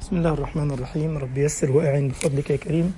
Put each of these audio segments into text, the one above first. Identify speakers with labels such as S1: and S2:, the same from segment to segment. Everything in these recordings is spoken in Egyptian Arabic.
S1: بسم الله الرحمن الرحيم رب يسر وأعن بفضلك يا كريم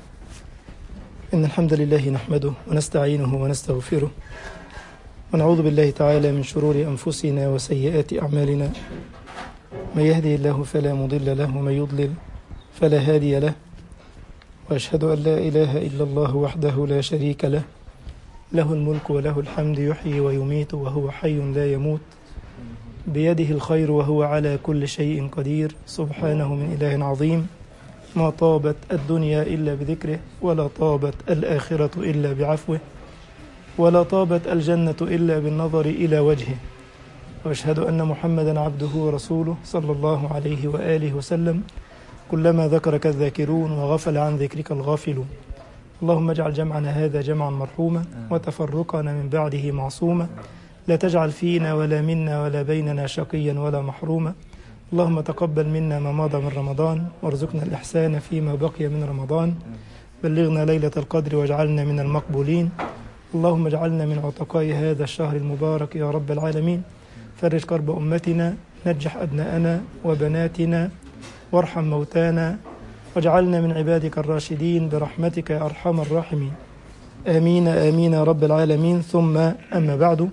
S1: إن الحمد لله نحمده ونستعينه ونستغفره ونعوذ بالله تعالى من شرور أنفسنا وسيئات أعمالنا من يهدي الله فلا مضل له ومن يضلل فلا هادي له وأشهد أن لا إله إلا الله وحده لا شريك له له الملك وله الحمد يحيي ويميت وهو حي لا يموت بيده الخير وهو على كل شيء قدير سبحانه من إله عظيم ما طابت الدنيا إلا بذكره ولا طابت الآخرة إلا بعفوه ولا طابت الجنة إلا بالنظر إلى وجهه وأشهد أن محمدا عبده ورسوله صلى الله عليه وآله وسلم كلما ذكرك الذاكرون وغفل عن ذكرك الغافلون اللهم اجعل جمعنا هذا جمعا مرحوما وتفرقنا من بعده معصوما لا تجعل فينا ولا منا ولا بيننا شقيا ولا محروما اللهم تقبل منا ما مضى من رمضان وارزقنا الإحسان فيما بقي من رمضان بلغنا ليلة القدر واجعلنا من المقبولين اللهم اجعلنا من عتقاء هذا الشهر المبارك يا رب العالمين فرج كرب أمتنا نجح أبناءنا وبناتنا وارحم موتانا واجعلنا من عبادك الراشدين برحمتك يا أرحم الراحمين آمين آمين يا رب العالمين ثم أما بعد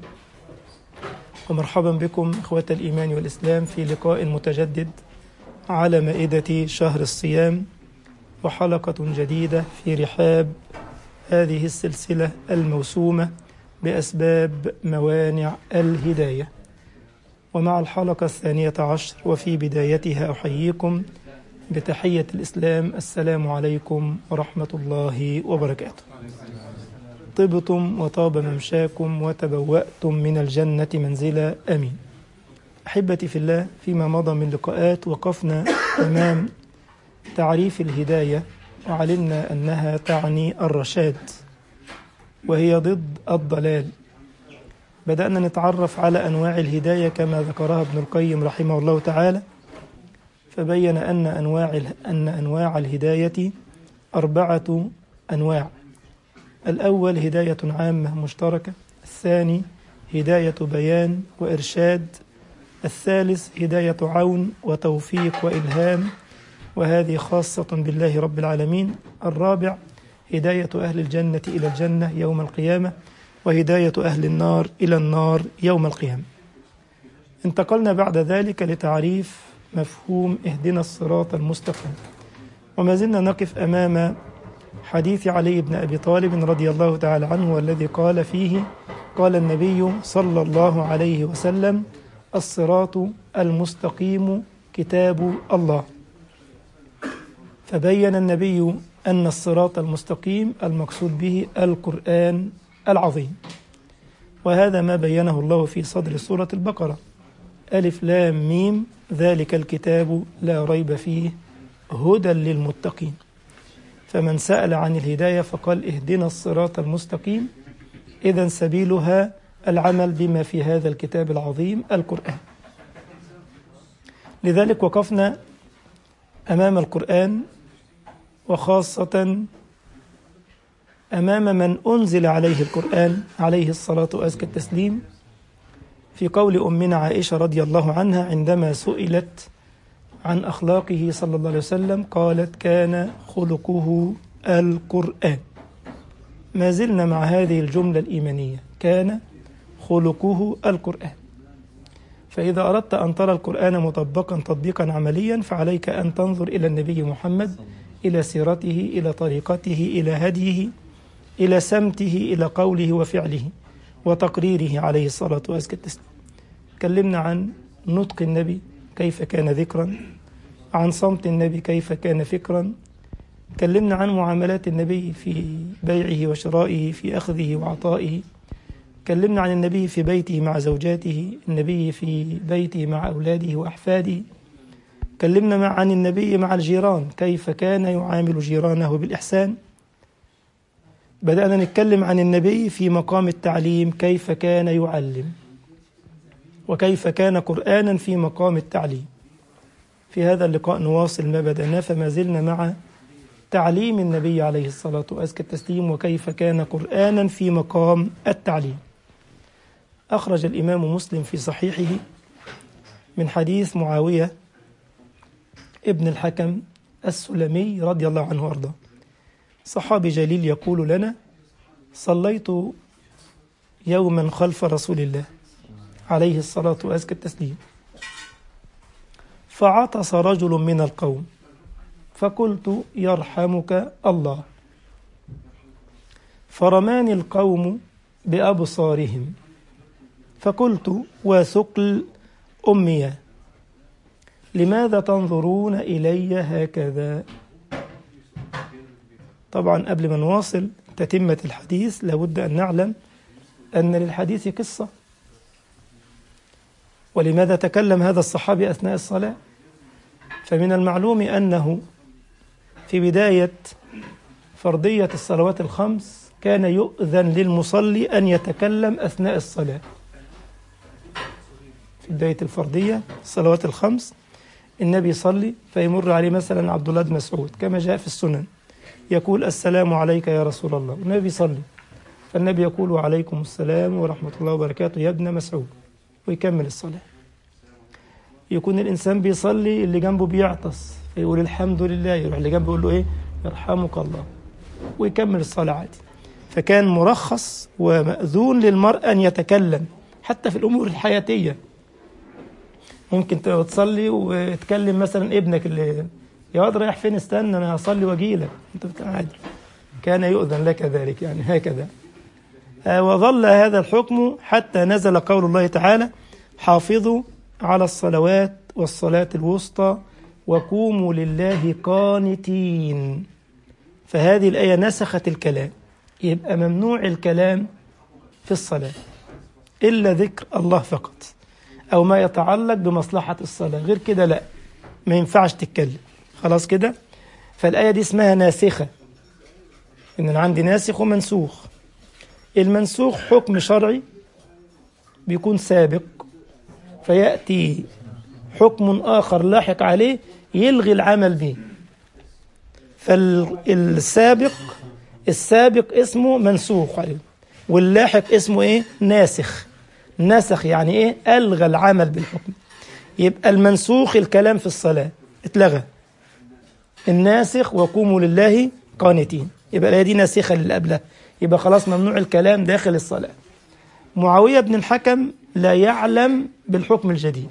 S1: ومرحبا بكم إخوة الإيمان والإسلام في لقاء متجدد على مائدة شهر الصيام وحلقة جديدة في رحاب هذه السلسلة الموسومة بأسباب موانع الهداية ومع الحلقة الثانية عشر وفي بدايتها أحييكم بتحية الإسلام السلام عليكم ورحمة الله وبركاته طبتم وطاب ممشاكم وتبوأتم من الجنة منزلا أمين أحبتي في الله فيما مضى من لقاءات وقفنا أمام تعريف الهداية وعلمنا أنها تعني الرشاد وهي ضد الضلال بدأنا نتعرف على أنواع الهداية كما ذكرها ابن القيم رحمه الله تعالى فبين أن أنواع أن أنواع الهداية أربعة أنواع الأول هداية عامة مشتركة الثاني هداية بيان وإرشاد الثالث هداية عون وتوفيق وإلهام وهذه خاصة بالله رب العالمين الرابع هداية أهل الجنة إلى الجنة يوم القيامة وهداية أهل النار إلى النار يوم القيامة انتقلنا بعد ذلك لتعريف مفهوم اهدنا الصراط المستقيم وما زلنا نقف أمام حديث علي بن أبي طالب رضي الله تعالى عنه والذي قال فيه قال النبي صلى الله عليه وسلم الصراط المستقيم كتاب الله فبين النبي أن الصراط المستقيم المقصود به القرآن العظيم وهذا ما بينه الله في صدر سورة البقرة ألف لام ميم ذلك الكتاب لا ريب فيه هدى للمتقين فمن سأل عن الهداية فقال اهدنا الصراط المستقيم إذا سبيلها العمل بما في هذا الكتاب العظيم القرآن لذلك وقفنا أمام القرآن وخاصة أمام من أنزل عليه القرآن عليه الصلاة وأزكى التسليم في قول أمنا عائشة رضي الله عنها عندما سئلت عن أخلاقه صلى الله عليه وسلم قالت كان خلقه القرآن ما زلنا مع هذه الجملة الإيمانية كان خلقه القرآن فإذا أردت أن ترى القرآن مطبقا تطبيقا عمليا فعليك أن تنظر إلى النبي محمد إلى سيرته إلى طريقته إلى هديه إلى سمته إلى قوله وفعله وتقريره عليه الصلاة والسلام تكلمنا عن نطق النبي كيف كان ذكرا عن صمت النبي كيف كان فكرا تكلمنا عن معاملات النبي في بيعه وشرائه في أخذه وعطائه تكلمنا عن النبي في بيته مع زوجاته النبي في بيته مع أولاده وأحفاده تكلمنا عن النبي مع الجيران كيف كان يعامل جيرانه بالإحسان بدأنا نتكلم عن النبي في مقام التعليم كيف كان يعلم وكيف كان قرآنا في مقام التعليم في هذا اللقاء نواصل ما بدأناه فما زلنا مع تعليم النبي عليه الصلاة وأزكى التسليم وكيف كان قرآنا في مقام التعليم أخرج الإمام مسلم في صحيحه من حديث معاوية ابن الحكم السلمي رضي الله عنه وارضاه صحابي جليل يقول لنا صليت يوما خلف رسول الله عليه الصلاة وأزكى التسليم فعطس رجل من القوم فقلت يرحمك الله فرماني القوم بأبصارهم فقلت وثقل أمي لماذا تنظرون إلي هكذا طبعا قبل ما نواصل تتمة الحديث لابد أن نعلم أن للحديث قصة ولماذا تكلم هذا الصحابي أثناء الصلاة فمن المعلوم أنه في بداية فرضية الصلوات الخمس كان يؤذن للمصلي أن يتكلم أثناء الصلاة في بداية الفرضية الصلوات الخمس النبي يصلي فيمر عليه مثلا عبد الله بن مسعود كما جاء في السنن يقول السلام عليك يا رسول الله النبي يصلي فالنبي يقول وعليكم السلام ورحمة الله وبركاته يا ابن مسعود ويكمل الصلاة يكون الإنسان بيصلي اللي جنبه بيعطس فيقول الحمد لله يروح اللي جنبه يقول له إيه يرحمك الله ويكمل الصلاة عادي فكان مرخص ومأذون للمرء أن يتكلم حتى في الأمور الحياتية ممكن تصلي وتكلم مثلا ابنك اللي يا واد رايح فين استنى انا هصلي واجي لك انت عادي كان يؤذن لك ذلك يعني هكذا وظل هذا الحكم حتى نزل قول الله تعالى حافظوا على الصلوات والصلاة الوسطى وقوموا لله قانتين فهذه الآية نسخت الكلام يبقى ممنوع الكلام في الصلاة إلا ذكر الله فقط أو ما يتعلق بمصلحة الصلاة غير كده لا ما ينفعش تتكلم خلاص كده فالآية دي اسمها ناسخة إن أنا عندي ناسخ ومنسوخ المنسوخ حكم شرعي بيكون سابق فيأتي حكم آخر لاحق عليه يلغي العمل به فالسابق السابق اسمه منسوخ عليه واللاحق اسمه ايه ناسخ نسخ يعني ايه ألغى العمل بالحكم يبقى المنسوخ الكلام في الصلاة اتلغى الناسخ وقوموا لله قانتين يبقى الآية دي ناسخة للي قبلها يبقى خلاص ممنوع الكلام داخل الصلاة معاوية بن الحكم لا يعلم بالحكم الجديد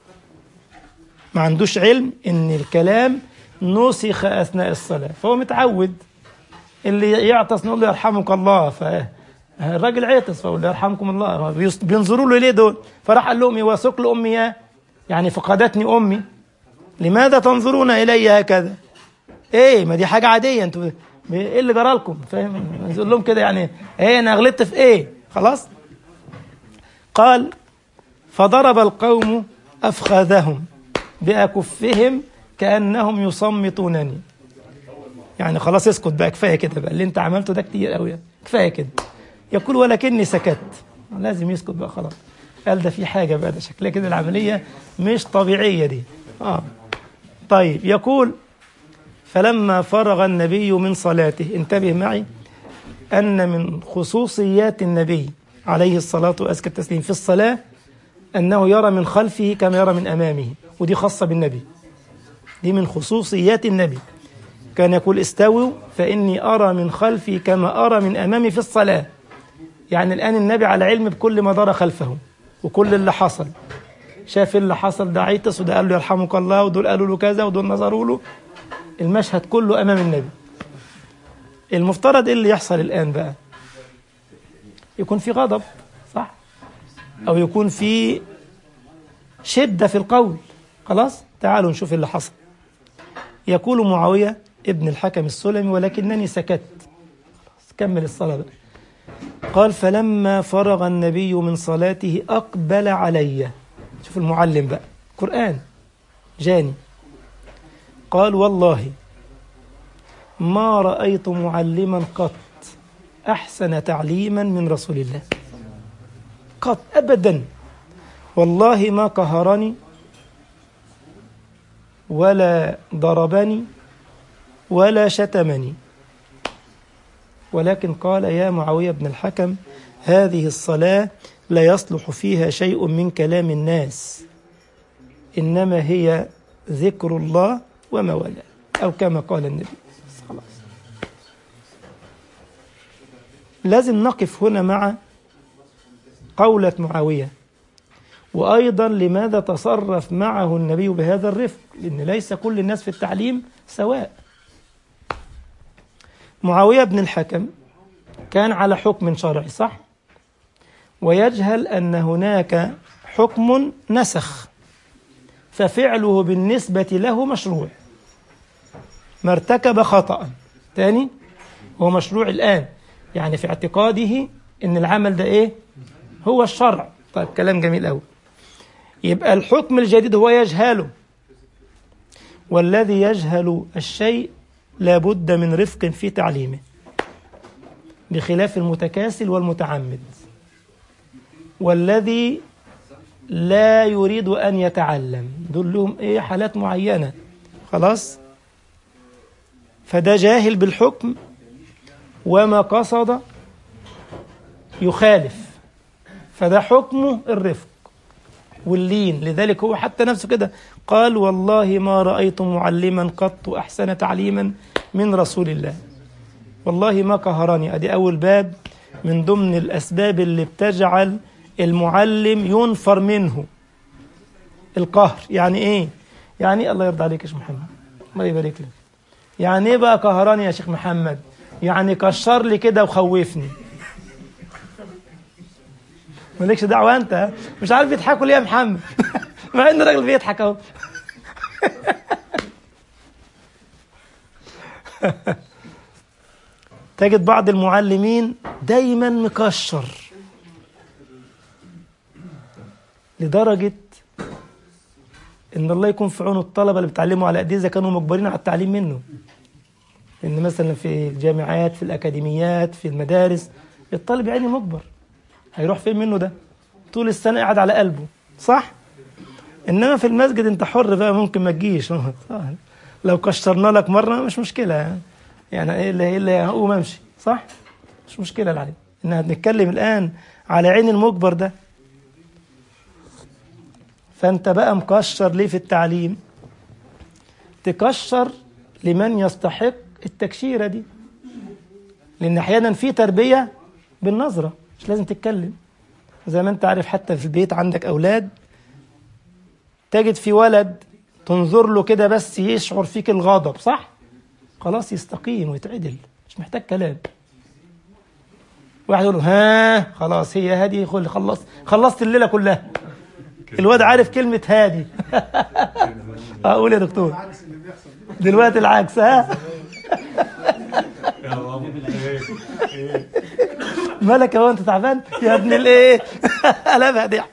S1: ما عندوش علم ان الكلام نسخ اثناء الصلاه فهو متعود اللي يعطس نقول له يرحمك الله فالراجل عطس فقول له يرحمكم الله بينظروا له ليه دول فراح قال لهم يوثق له امي يعني فقدتني امي لماذا تنظرون الي هكذا ايه ما دي حاجه عاديه انتوا ايه اللي جرى لكم فاهم يقول لهم كده يعني ايه انا غلطت في ايه خلاص قال فضرب القوم افخاذهم باكفهم كانهم يصمتونني يعني خلاص اسكت بقى كفايه كده بقى اللي انت عملته ده كتير قوي كفايه كده يقول ولكني سكت لازم يسكت بقى خلاص قال ده في حاجه بقى ده شكلها كده العمليه مش طبيعيه دي اه طيب يقول فلما فرغ النبي من صلاته انتبه معي ان من خصوصيات النبي عليه الصلاه وازكى التسليم في الصلاه انه يرى من خلفه كما يرى من امامه ودي خاصه بالنبي دي من خصوصيات النبي كان يقول استووا فإني أرى من خلفي كما أرى من أمامي في الصلاة يعني الآن النبي على علم بكل ما دار خلفه وكل اللي حصل شاف اللي حصل ده عيطس وده قال له يرحمك الله ودول قالوا له كذا ودول نظروا له المشهد كله أمام النبي المفترض إيه اللي يحصل الآن بقى يكون في غضب صح أو يكون في شدة في القول خلاص تعالوا نشوف اللي حصل يقول معاوية ابن الحكم السلمي ولكنني سكت كمل الصلاة بقى قال فلما فرغ النبي من صلاته أقبل علي شوف المعلم بقى قرآن جاني قال والله ما رأيت معلما قط أحسن تعليما من رسول الله قط أبدا والله ما قهرني ولا ضربني ولا شتمني ولكن قال يا معاوية بن الحكم هذه الصلاة لا يصلح فيها شيء من كلام الناس إنما هي ذكر الله وما والاه أو كما قال النبي خلاص لازم نقف هنا مع قولة معاوية وأيضا لماذا تصرف معه النبي بهذا الرفق لأن ليس كل الناس في التعليم سواء معاوية بن الحكم كان على حكم شرعي صح ويجهل أن هناك حكم نسخ ففعله بالنسبة له مشروع ما ارتكب خطأ تاني هو مشروع الآن يعني في اعتقاده ان العمل ده ايه هو الشرع طيب كلام جميل قوي يبقى الحكم الجديد هو يجهله والذي يجهل الشيء لابد من رفق في تعليمه بخلاف المتكاسل والمتعمد والذي لا يريد أن يتعلم دول لهم إيه حالات معينة خلاص فده جاهل بالحكم وما قصد يخالف فده حكمه الرفق واللين لذلك هو حتى نفسه كده قال والله ما رأيت معلما قط أحسن تعليما من رسول الله والله ما قهرني أدي أول باب من ضمن الأسباب اللي بتجعل المعلم ينفر منه القهر يعني إيه يعني الله يرضى عليك يا شيخ محمد الله يبارك لك يعني إيه بقى قهرني يا شيخ محمد يعني كشر لي كده وخوفني مالكش دعوه انت مش عارف يضحكوا ليه يا محمد مع ان الراجل بيضحك اهو تجد بعض المعلمين دايما مكشر لدرجة إن الله يكون في عون الطلبة اللي بيتعلموا على أيديه إذا كانوا مجبرين على التعليم منه إن مثلا في الجامعات في الأكاديميات في المدارس الطالب يعني مجبر هيروح فين منه ده طول السنة قاعد على قلبه صح إنما في المسجد أنت حر بقى ممكن ما تجيش لو كشرنا لك مرة مش مشكلة يعني إيه اللي إيه اللي هقوم أمشي صح مش مشكلة العلم إنها بنتكلم الآن على عين المجبر ده فأنت بقى مكشر ليه في التعليم تكشر لمن يستحق التكشيرة دي لأن أحيانا في تربية بالنظرة مش لازم تتكلم زي ما أنت عارف حتى في البيت عندك أولاد تجد في ولد تنظر له كده بس يشعر فيك الغضب صح؟ خلاص يستقيم ويتعدل مش محتاج كلام واحد يقول له ها خلاص هي هادي خل خلص خلصت الليله كلها الواد عارف كلمه هادي اقول يا دكتور دلوقتي العكس ها مالك هو انت تعبان يا ابن الايه قلبها ضحك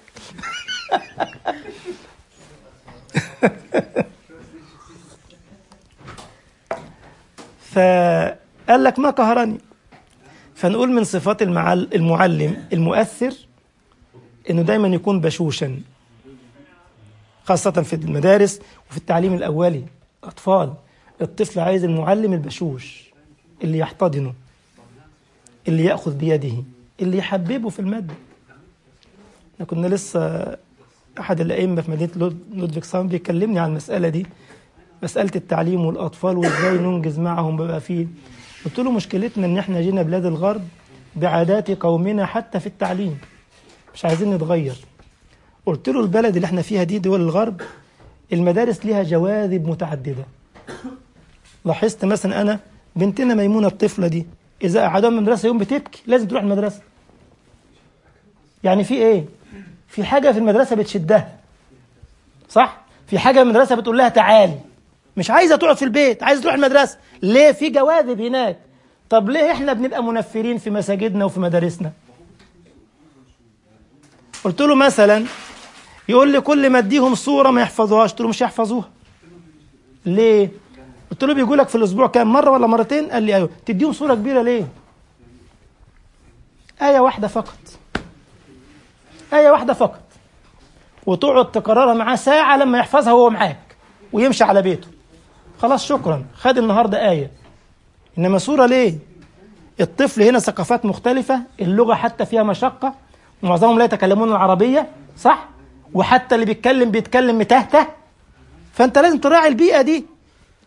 S1: فقال لك ما قهرني فنقول من صفات المعل المعلم المؤثر انه دايما يكون بشوشا خاصة في المدارس وفي التعليم الأولي أطفال الطفل عايز المعلم البشوش اللي يحتضنه اللي يأخذ بيده اللي يحببه في المادة احنا كنا لسه أحد الأئمة في مدينة لودفيكسهام بيكلمني عن المسألة دي مسألة التعليم والأطفال وإزاي ننجز معهم بقى فيه قلت له مشكلتنا إن إحنا جينا بلاد الغرب بعادات قومنا حتى في التعليم مش عايزين نتغير قلت له البلد اللي احنا فيها دي دول الغرب المدارس ليها جواذب متعددة لاحظت مثلا أنا بنتنا ميمونة الطفلة دي إذا قعدوا من المدرسة يوم بتبكي لازم تروح المدرسة يعني في إيه؟ في حاجة في المدرسة بتشدها صح؟ في حاجة في المدرسة بتقول لها تعالي مش عايزة تقعد في البيت عايزة تروح المدرسة ليه في جواذب هناك طب ليه احنا بنبقى منفرين في مساجدنا وفي مدارسنا قلت له مثلا يقول لي كل ما اديهم صورة ما يحفظوهاش قلت له مش هيحفظوها ليه قلت له بيقول لك في الاسبوع كام مرة ولا مرتين قال لي ايوه تديهم صورة كبيرة ليه آية واحدة فقط آية واحدة فقط وتقعد تكررها معاه ساعة لما يحفظها وهو معاك ويمشي على بيته خلاص شكرا خد النهاردة آية إنما صورة ليه الطفل هنا ثقافات مختلفة اللغة حتى فيها مشقة معظمهم لا يتكلمون العربية صح وحتى اللي بيتكلم بيتكلم متهته فأنت لازم تراعي البيئة دي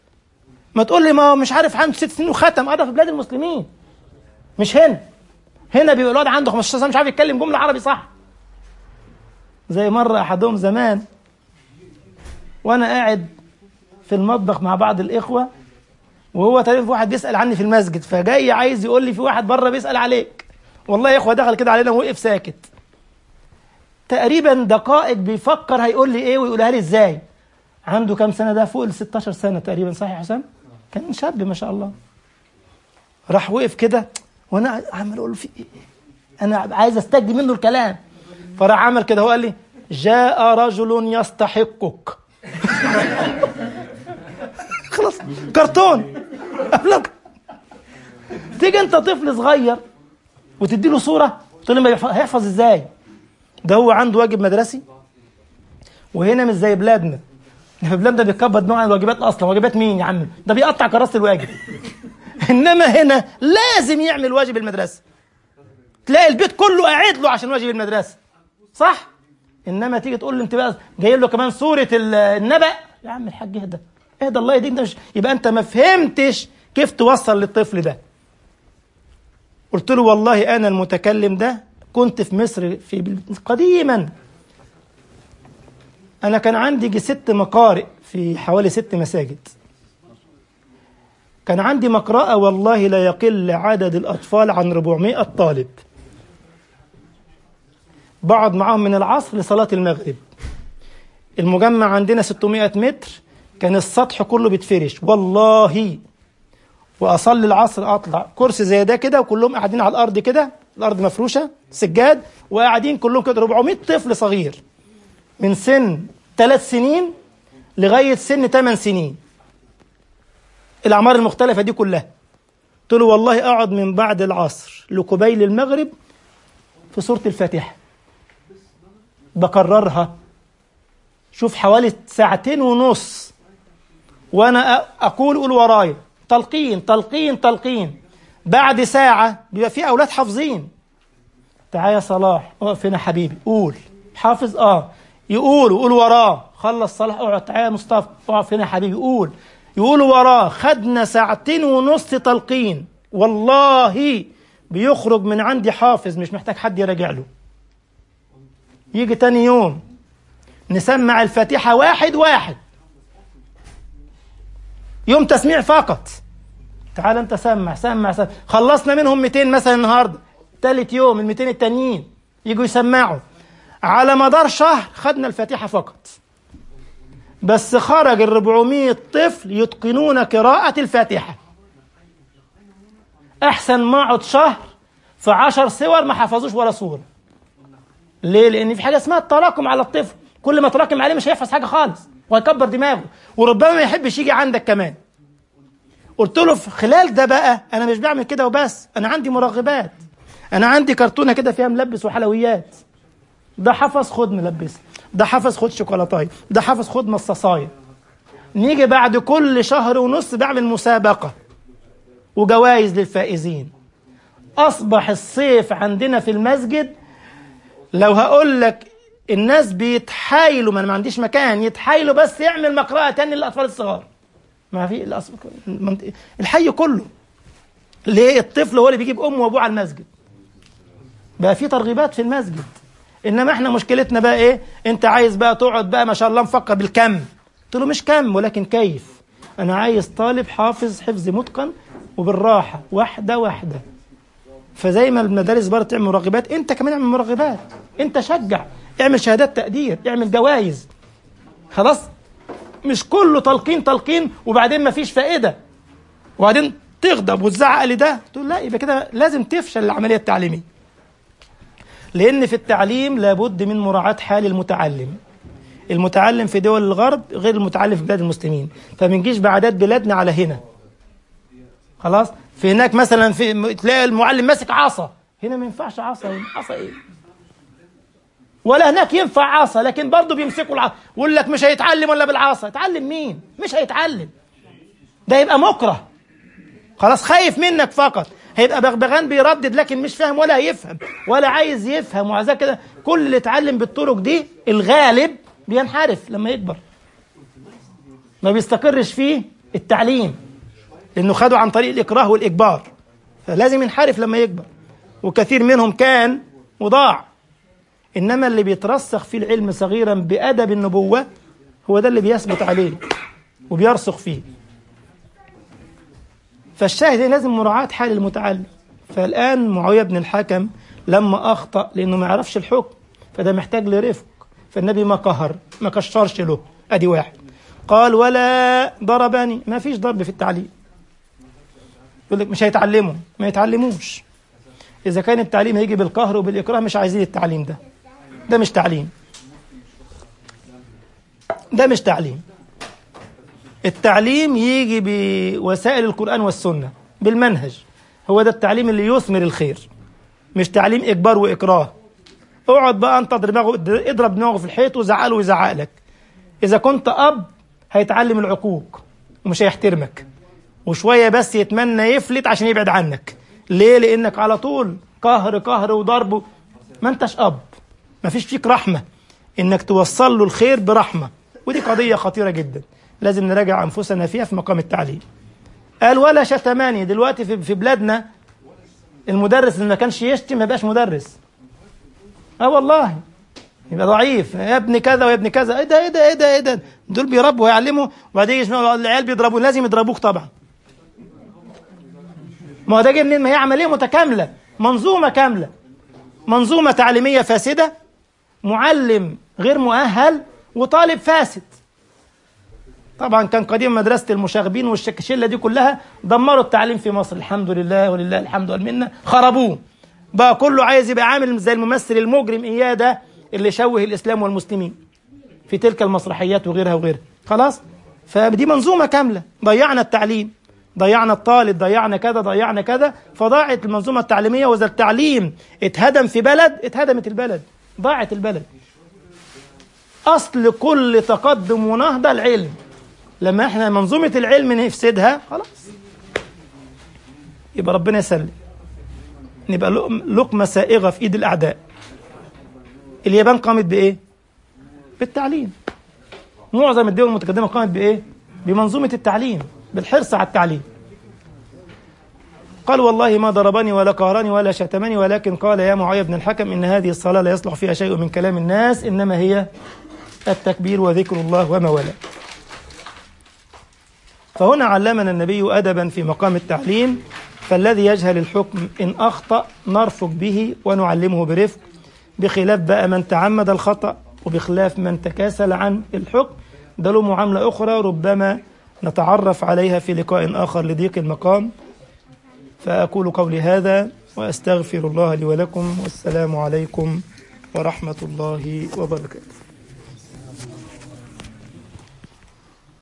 S1: ما تقول لي ما هو مش عارف عنده ست سنين وختم هذا في بلاد المسلمين مش هنا هنا بيبقى الواد عنده 15 سنه مش عارف يتكلم جمله عربي صح زي مره احدهم زمان وانا قاعد في المطبخ مع بعض الاخوه وهو تقريبا في واحد بيسال عني في المسجد فجاي عايز يقول لي في واحد بره بيسال عليك والله يا اخوه دخل كده علينا ووقف ساكت تقريبا دقائق بيفكر هيقول لي ايه ويقولها لي ازاي عنده كام سنه ده فوق ال 16 سنه تقريبا صح يا حسام كان شاب ما شاء الله راح وقف كده وانا عمال اقول له في ايه انا عايز استجدي منه الكلام فراح عمل كده هو قال لي جاء رجل يستحقك خلاص كرتون افلام تيجي انت طفل صغير وتدي له صوره تقول له ما يحفظ- هيحفظ ازاي ده هو عنده واجب مدرسي وهنا مش زي بلادنا في بلادنا بيكبر نوع الواجبات اصلا واجبات مين يا عم ده بيقطع كراسه الواجب انما هنا لازم يعمل واجب المدرسه تلاقي البيت كله قاعد له عشان واجب المدرسه صح انما تيجي تقول له انت بقى جايب له كمان سوره ال- النبأ يا عم الحاج اهدى اهدى الله يهديك ده مش يبقى انت ما فهمتش كيف توصل للطفل ده قلت له والله انا المتكلم ده كنت في مصر في قديما انا كان عندي يجي ست مقارئ في حوالي ست مساجد كان عندي مقرأة والله لا يقل عدد الأطفال عن 400 طالب بقعد معاهم من العصر لصلاة المغرب المجمع عندنا 600 متر كان السطح كله بيتفرش والله واصلي العصر اطلع كرسي زي ده كده وكلهم قاعدين على الارض كده الارض مفروشه سجاد وقاعدين كلهم كده 400 طفل صغير من سن ثلاث سنين لغايه سن ثمان سنين الاعمار المختلفه دي كلها قلت له والله اقعد من بعد العصر لقبيل المغرب في سوره الفاتحه بكررها شوف حوالي ساعتين ونص وانا أ- اقول قول ورايا تلقين تلقين تلقين بعد ساعة بيبقى في أولاد حافظين تعال يا صلاح اقف هنا حبيبي قول حافظ اه يقول وقول وراه خلص صلاح اقعد تعال يا مصطفى اقف هنا يا حبيبي قول يقولوا وراه خدنا ساعتين ونص تلقين والله بيخرج من عندي حافظ مش محتاج حد يراجع له يجي تاني يوم نسمع الفاتحة واحد واحد يوم تسميع فقط تعال انت سمع سمع سمع خلصنا منهم 200 مثلا النهارده تالت يوم ال 200 التانيين يجوا يسمعوا على مدار شهر خدنا الفاتحه فقط بس خرج ال 400 طفل يتقنون قراءة الفاتحة أحسن ما أقعد شهر في عشر سور ما حفظوش ولا سورة ليه؟ لأن في حاجة اسمها التراكم على الطفل كل ما تراكم عليه مش هيحفظ حاجة خالص وهيكبر دماغه وربما ما يحبش يجي عندك كمان قلت له في خلال ده بقى انا مش بعمل كده وبس انا عندي مرغبات انا عندي كرتونه كده فيها ملبس وحلويات ده حفظ خد ملبس ده حفظ خد شوكولاتايه ده حفظ خد مصاصايه نيجي بعد كل شهر ونص بعمل مسابقه وجوائز للفائزين اصبح الصيف عندنا في المسجد لو هقول لك الناس بيتحايلوا ما انا ما عنديش مكان يتحايلوا بس يعمل مقرأة تاني للاطفال الصغار ما في الأصل المنطقة الحي كله ليه الطفل هو اللي بيجيب امه وابوه على المسجد بقى في ترغيبات في المسجد انما احنا مشكلتنا بقى ايه انت عايز بقى تقعد بقى ما شاء الله مفكر بالكم قلت له مش كم ولكن كيف انا عايز طالب حافظ حفظ متقن وبالراحه واحده واحده فزي ما المدارس بره تعمل مرغبات انت كمان اعمل مرغبات انت شجع اعمل شهادات تقدير اعمل جوائز خلاص مش كله تلقين تلقين وبعدين ما فيش فائده وبعدين تغضب وتزعق لي ده تقول لا يبقى كده لازم تفشل العمليه التعليميه لان في التعليم لابد من مراعاه حال المتعلم المتعلم في دول الغرب غير المتعلم في بلاد المسلمين فما نجيش بعادات بلادنا على هنا خلاص في هناك مثلا في تلاقي المعلم ماسك عصا هنا ما ينفعش عصا هنا. عصا ايه ولا هناك ينفع عصا لكن برضه بيمسكوا العصا ويقول لك مش هيتعلم ولا بالعصا يتعلم مين مش هيتعلم ده يبقى مكره خلاص خايف منك فقط هيبقى بغبغان بيردد لكن مش فاهم ولا هيفهم ولا عايز يفهم وعزا كده كل اللي اتعلم بالطرق دي الغالب بينحرف لما يكبر ما بيستقرش فيه التعليم لأنه خده عن طريق الإكراه والإجبار فلازم ينحرف لما يكبر وكثير منهم كان وضاع إنما اللي بيترسخ في العلم صغيرا بأدب النبوة هو ده اللي بيثبت عليه وبيرسخ فيه فالشاهد لازم مراعاة حال المتعلم فالآن معاوية بن الحكم لما أخطأ لأنه ما يعرفش الحكم فده محتاج لرفق فالنبي ما قهر ما كشرش له أدي واحد قال ولا ضربني ما فيش ضرب في التعليم يقول لك مش هيتعلموا ما يتعلموش إذا كان التعليم هيجي بالقهر وبالإكراه مش عايزين التعليم ده ده مش تعليم ده مش تعليم التعليم يجي بوسائل القرآن والسنة بالمنهج هو ده التعليم اللي يثمر الخير مش تعليم إجبار وإكراه اقعد بقى انت دماغه اضرب دماغه في الحيط وزعله ويزعق لك إذا كنت أب هيتعلم العقوق ومش هيحترمك وشوية بس يتمنى يفلت عشان يبعد عنك ليه؟ لأنك على طول قهر قهر وضرب ما انتش أب ما فيش فيك رحمة إنك توصل له الخير برحمة ودي قضية خطيرة جدا لازم نراجع أنفسنا فيها في مقام التعليم قال ولا شتماني دلوقتي في, في بلادنا المدرس اللي ما كانش يشتم ما يبقاش مدرس اه والله يبقى ضعيف يا ابن كذا ويا ابن كذا ايه ده ايه ده ايه ده ايه ده دول بيربوا ويعلموا وبعدين يسمعوا العيال بيضربوا لازم يضربوك طبعا ما هو ده جاي منين ما هي عمليه متكامله منظومه كامله منظومه تعليميه فاسده معلم غير مؤهل وطالب فاسد طبعا كان قديم مدرسه المشاغبين والشكشله دي كلها دمروا التعليم في مصر الحمد لله ولله الحمد والمنه خربوه بقى كله عايز يبقى عامل زي الممثل المجرم اياه ده اللي شوه الاسلام والمسلمين في تلك المسرحيات وغيرها وغيرها خلاص فدي منظومه كامله ضيعنا التعليم ضيعنا الطالب ضيعنا كذا ضيعنا كذا فضاعت المنظومه التعليميه واذا التعليم اتهدم في بلد اتهدمت البلد ضاعت البلد اصل كل تقدم ونهضه العلم لما احنا منظومه العلم نفسدها خلاص يبقى ربنا يسلم نبقى لقمه سائغه في ايد الاعداء اليابان قامت بايه بالتعليم معظم الدول المتقدمه قامت بايه بمنظومه التعليم بالحرص على التعليم قال والله ما ضربني ولا قهرني ولا شتمني ولكن قال يا معاوية بن الحكم إن هذه الصلاة لا يصلح فيها شيء من كلام الناس إنما هي التكبير وذكر الله وما والاه فهنا علمنا النبي أدبا في مقام التعليم فالذي يجهل الحكم إن أخطأ نرفق به ونعلمه برفق بخلاف بقى من تعمد الخطأ وبخلاف من تكاسل عن الحكم ده له معاملة أخرى ربما نتعرف عليها في لقاء آخر لضيق المقام فأقول قولي هذا وأستغفر الله لي ولكم والسلام عليكم ورحمة الله وبركاته